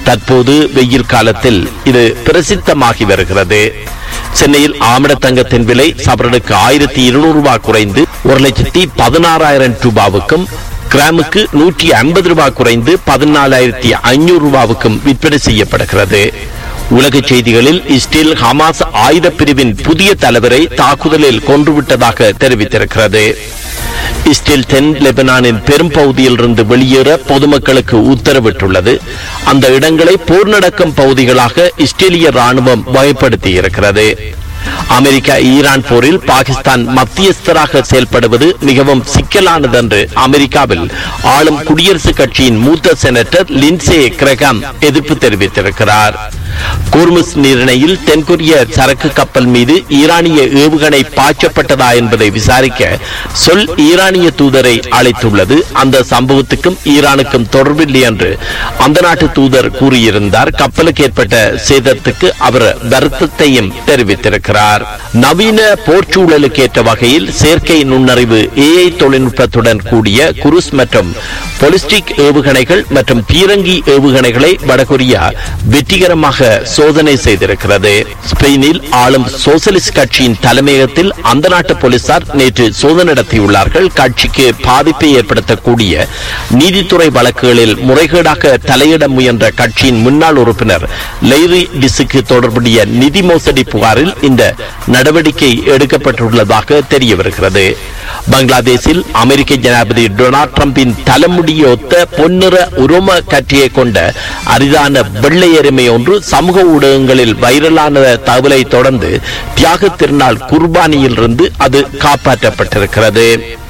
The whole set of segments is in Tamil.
தற்போது வெயில் காலத்தில் இது பிரசித்தமாகி வருகிறது சென்னையில் ஆமணத்தங்கத்தின் விலை சவரனுக்கு ஆயிரத்தி இருநூறு ரூபாய் குறைந்து ஒரு லட்சத்தி பதினாறாயிரம் ரூபாவுக்கும் கிராமுக்கு நூற்றி ஐம்பது ரூபாய் குறைந்து பதினாலாயிரத்தி ஐநூறு ரூபாவுக்கும் விற்பனை செய்யப்படுகிறது உலக செய்திகளில் இஸ்ரேல் ஹமாஸ் ஆயுத பிரிவின் புதிய தலைவரை தாக்குதலில் கொன்றுவிட்டதாக தெரிவித்திருக்கிறது இஸ்ரேல் தென் லெபனானின் பெரும் பகுதியிலிருந்து வெளியேற பொதுமக்களுக்கு உத்தரவிட்டுள்ளது அந்த இடங்களை போர் நடக்கும் பகுதிகளாக இஸ்ரேலிய ராணுவம் பயப்படுத்தி இருக்கிறது அமெரிக்கா ஈரான் போரில் பாகிஸ்தான் மத்தியஸ்தராக செயல்படுவது மிகவும் சிக்கலானது என்று அமெரிக்காவில் ஆளும் குடியரசுக் கட்சியின் மூத்த செனட்டர் லின்சே கிரகாம் எதிர்ப்பு தெரிவித்திருக்கிறார் கோர்முஸ் நீரிணையில் தென்கொரிய சரக்கு கப்பல் மீது ஈரானிய ஏவுகணை பாய்ச்சப்பட்டதா என்பதை விசாரிக்க சொல் ஈரானிய தூதரை அழைத்துள்ளது அந்த சம்பவத்துக்கும் ஈரானுக்கும் தொடர்பில்லை என்று அந்த நாட்டு தூதர் கூறியிருந்தார் கப்பலுக்கு ஏற்பட்ட சேதத்துக்கு அவர் வருத்தத்தையும் தெரிவித்திருக்கிறார் நவீன போர்ச்சூழலுக்கு ஏற்ற வகையில் செயற்கை நுண்ணறிவு ஏஐ தொழில்நுட்பத்துடன் கூடிய குருஸ் மற்றும் பொலிஸ்டிக் ஏவுகணைகள் மற்றும் பீரங்கி ஏவுகணைகளை வடகொரியா வெற்றிகரமாக சோதனை செய்திருக்கிறது ஸ்பெயினில் ஆளும் சோசலிஸ்ட் கட்சியின் தலைமையகத்தில் அந்த நாட்டு போலீசார் நேற்று சோதனை நடத்தியுள்ளார்கள் கட்சிக்கு பாதிப்பை ஏற்படுத்தக்கூடிய நீதித்துறை வழக்குகளில் முறைகேடாக தலையிட முயன்ற கட்சியின் முன்னாள் உறுப்பினர் லைரி டிசுக்கு தொடர்புடைய நிதி மோசடி புகாரில் இந்த நடவடிக்கை எடுக்கப்பட்டுள்ளதாக தெரிய வருகிறது பங்களாதேஷில் அமெரிக்க ஜனாதிபதி டொனால்ட் டிரம்பின் தலைமுடியொத்த பொன்னிற உரும கற்றியை கொண்ட அரிதான வெள்ளை எருமை ஒன்று சமூக ஊடகங்களில் வைரலான தகவலை தொடர்ந்து தியாக திருநாள் குர்பானியிலிருந்து அது காப்பாற்றப்பட்டிருக்கிறது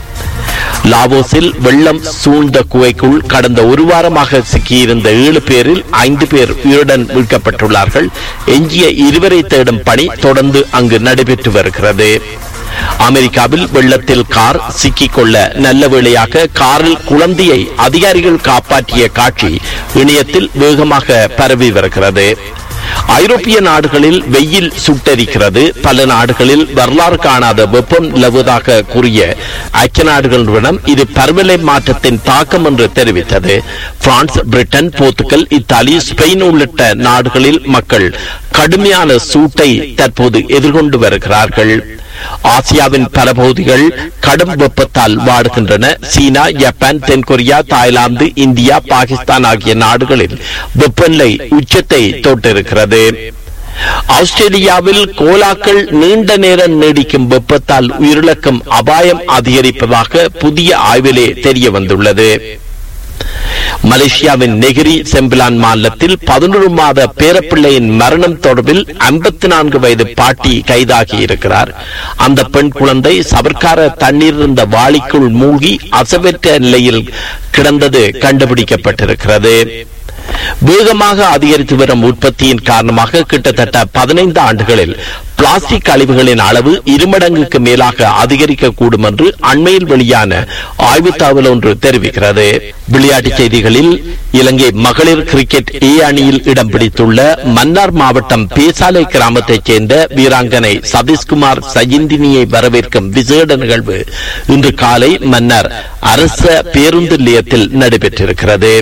லாவோஸில் வெள்ளம் சூழ்ந்த குகைக்குள் கடந்த ஒரு வாரமாக சிக்கியிருந்த ஏழு பேரில் ஐந்து பேர் உயிருடன் மீட்கப்பட்டுள்ளார்கள் எஞ்சிய இருவரை தேடும் பணி தொடர்ந்து அங்கு நடைபெற்று வருகிறது அமெரிக்காவில் வெள்ளத்தில் கார் சிக்கிக்கொள்ள நல்ல வேளையாக காரில் குழந்தையை அதிகாரிகள் காப்பாற்றிய காட்சி இணையத்தில் வேகமாக பரவி வருகிறது ஐரோப்பிய நாடுகளில் வெயில் சுட்டரிக்கிறது பல நாடுகளில் வரலாறு காணாத வெப்பம் நிலவுவதாக கூறிய ஐக்கிய நாடுகள் நிறுவனம் இது பருவநிலை மாற்றத்தின் தாக்கம் என்று தெரிவித்தது France Britain Portugal Italy Spain உள்ளிட்ட நாடுகளில் மக்கள் கடுமையான சூட்டை தற்போது எதிர்கொண்டு வருகிறார்கள் ஆசியாவின் பல பகுதிகள் கடும் வெப்பத்தால் வாடுகின்றன சீனா ஜப்பான் தென்கொரியா தாய்லாந்து இந்தியா பாகிஸ்தான் ஆகிய நாடுகளில் வெப்பநிலை உச்சத்தை தொட்டிருக்கிறது ஆஸ்திரேலியாவில் கோலாக்கள் நீண்ட நேரம் நீடிக்கும் வெப்பத்தால் உயிரிழக்கும் அபாயம் அதிகரிப்பதாக புதிய ஆய்விலே தெரிய வந்துள்ளது மலேசியாவின் நெகிரி செம்பிலான் மாநிலத்தில் பதினொரு மாத பேரப்பிள்ளையின் மரணம் தொடர்பில் ஐம்பத்தி நான்கு வயது பாட்டி கைதாகி இருக்கிறார் அந்த பெண் குழந்தை சவர்க்கார தண்ணீர் இருந்த வாளிக்குள் மூழ்கி அசவற்ற நிலையில் கிடந்தது கண்டுபிடிக்கப்பட்டிருக்கிறது வேகமாக அதிகரித்து வரும் உற்பத்தியின் காரணமாக கிட்டத்தட்ட பதினைந்து ஆண்டுகளில் பிளாஸ்டிக் கழிவுகளின் அளவு இருமடங்குக்கு மேலாக அதிகரிக்கக்கூடும் என்று அண்மையில் வெளியான ஆய்வு தகவல் ஒன்று தெரிவிக்கிறது விளையாட்டுச் செய்திகளில் இலங்கை மகளிர் கிரிக்கெட் ஏ அணியில் இடம் பிடித்துள்ள மன்னார் மாவட்டம் பேசாலை கிராமத்தைச் சேர்ந்த வீராங்கனை சதீஷ்குமார் சஜிந்தினியை வரவேற்கும் விசேட நிகழ்வு இன்று காலை மன்னர் அரச பேருந்து நிலையத்தில் நடைபெற்றிருக்கிறது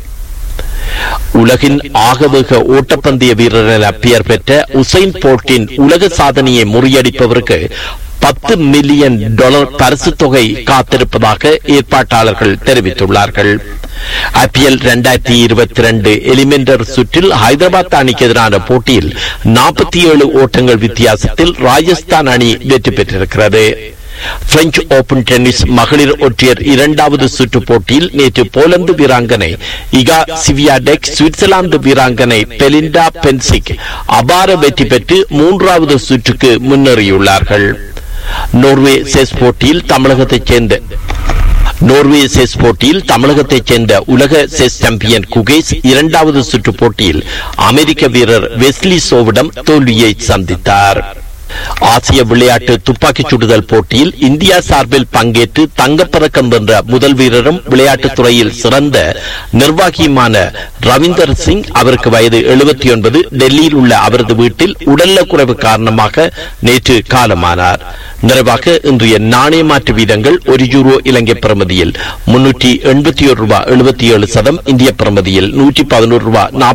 உலகின் ஆகவேக ஓட்டப்பந்தய வீரர் என பெயர் பெற்ற உசைன் போல்ட்டின் உலக சாதனையை முறியடிப்பவருக்கு பத்து மில்லியன் டாலர் பரிசு தொகை காத்திருப்பதாக ஏற்பாட்டாளர்கள் தெரிவித்துள்ளார்கள் ஐபிஎல் இரண்டாயிரத்தி இருபத்தி ரெண்டு எலிமெண்டர் சுற்றில் ஹைதராபாத் அணிக்கு எதிரான போட்டியில் நாற்பத்தி ஏழு ஓட்டங்கள் வித்தியாசத்தில் ராஜஸ்தான் அணி வெற்றி பெற்றிருக்கிறது பிரெஞ்சு ஓபன் டென்னிஸ் மகளிர் ஒற்றையர் இரண்டாவது சுற்று போட்டியில் நேற்று போலந்து வீராங்கனை இகா சிவியாடெக் சுவிட்சர்லாந்து வீராங்கனை பெலிண்டா பென்சிக் அபார வெற்றி பெற்று மூன்றாவது சுற்றுக்கு முன்னேறியுள்ளார்கள் நோர்வே செஸ் போட்டியில் தமிழகத்தைச் சேர்ந்த நோர்வே செஸ் போட்டியில் தமிழகத்தைச் சேர்ந்த உலக செஸ் சாம்பியன் குகேஷ் இரண்டாவது சுற்று போட்டியில் அமெரிக்க வீரர் வெஸ்லி சோவிடம் தோல்வியை சந்தித்தார் ஆசிய விளையாட்டு துப்பாக்கிச் சுடுதல் போட்டியில் இந்தியா சார்பில் பங்கேற்று தங்கப்பதக்கம் வென்ற முதல் வீரரும் விளையாட்டுத் துறையில் சிறந்த நிர்வாகியுமான ரவீந்தர் சிங் அவருக்கு வயது எழுபத்தி ஒன்பது டெல்லியில் உள்ள அவரது வீட்டில் உடல்நல குறைவு காரணமாக நேற்று காலமானார் நிறைவாக இன்றைய நாணய மாற்று வீதங்கள் ஒரு யூரோ இலங்கை பிரமதியில் முன்னூற்றி எண்பத்தி ஒரு ரூபாய் எழுபத்தி ஏழு சதம் இந்திய பிரமதியில் நூற்றி பதினோரு ரூபாய்